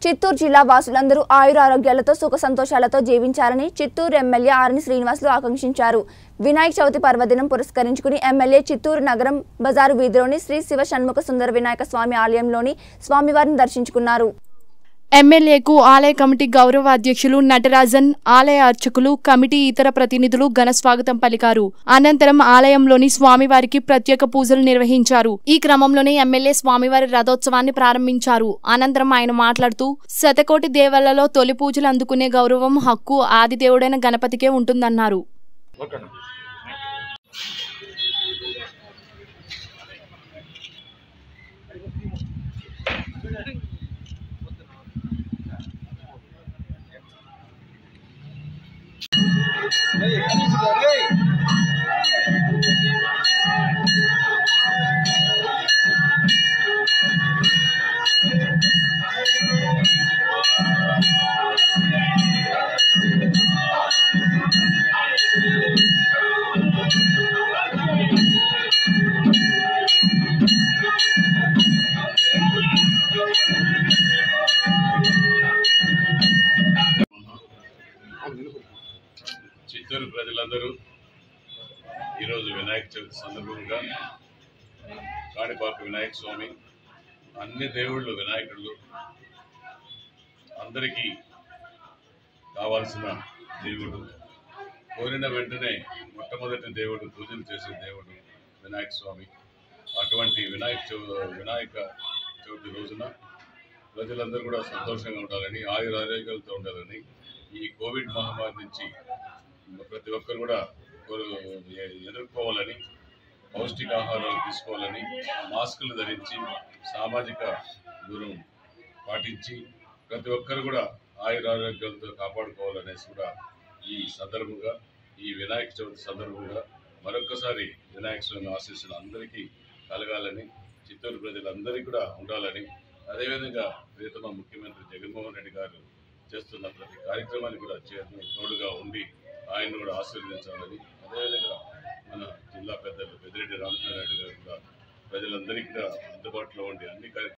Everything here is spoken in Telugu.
చిత్తూరు జిల్లా వాసులందరూ ఆయురారోగ్యాలతో సుఖ సంతోషాలతో జీవించాలని చిత్తూరు ఎమ్మెల్యే ఆర్ని శ్రీనివాసులు ఆకాంక్షించారు వినాయక చవితి పర్వదినం పురస్కరించుకుని ఎమ్మెల్యే చిత్తూరు నగరం బజారు వీధిలోని శ్రీ శివ షణ్ముఖ సుందర వినాయక స్వామి ఆలయంలోని స్వామివారిని దర్శించుకున్నారు ఎమ్మెల్యేకు ఆలయ కమిటీ గౌరవ అధ్యక్షులు నటరాజన్ ఆలయ అర్చకులు కమిటీ ఇతర ప్రతినిధులు ఘన స్వాగతం పలికారు అనంతరం ఆలయంలోని స్వామివారికి ప్రత్యేక పూజలు నిర్వహించారు ఈ క్రమంలోనే ఎమ్మెల్యే స్వామివారి రథోత్సవాన్ని ప్రారంభించారు అనంతరం ఆయన మాట్లాడుతూ శతకోటి దేవాలలో తొలి పూజలు అందుకునే గౌరవం హక్కు ఆదిదేవుడైన గణపతికే ఉంటుందన్నారు చిత్తూరు ప్రజలందరూ ఈరోజు వినాయక చవితి సందర్భంగా కాణిపాక వినాయక స్వామి అన్ని దేవుళ్ళు వినాయకుళ్ళు అందరికీ కావాల్సిన దేవుడు కోరిన వెంటనే మొట్టమొదటి దేవుడు పూజలు చేసే దేవుడు వినాయక స్వామి అటువంటి వినాయక చౌ వినాయక చవితి రోజున ప్రజలందరూ కూడా సంతోషంగా ఉండాలని ఆయుర ఆరోగ్యాలతో ఉండాలని ఈ కోవిడ్ మహమ్మారి నుంచి ప్రతి ఒక్కరు కూడా కొరు- ఎ- ఎదుర్కోవాలని పౌష్టికాహారాలు తీసుకోవాలని మాస్కులు ధరించి సామాజిక దూరం పాటించి ప్రతి ఒక్కరు కూడా ఆయురారోగ్యాలతో కాపాడుకోవాలనేసి కూడా ఈ సందర్భంగా ఈ వినాయక చవితి సందర్భంగా మరొక్కసారి వినాయక స్వామి ఆశీస్సులు అందరికీ కలగాలని చిత్తూరు ప్రజలందరికీ కూడా ఉండాలని అదేవిధంగా ప్రియతమ ముఖ్యమంత్రి జగన్మోహన్ రెడ్డి గారు చేస్తున్న ప్రతి కార్యక్రమాన్ని కూడా చేతు తోడుగా ఉండి ఆయన కూడా ఆశీర్వదించాలని అదేవిధంగా మన జిల్లా పెద్దలు పెద్దిరెడ్డి రామచంద్రారెడ్డి గారు కూడా ప్రజలందరికీ కూడా అందుబాటులో ఉండి అన్ని కార్య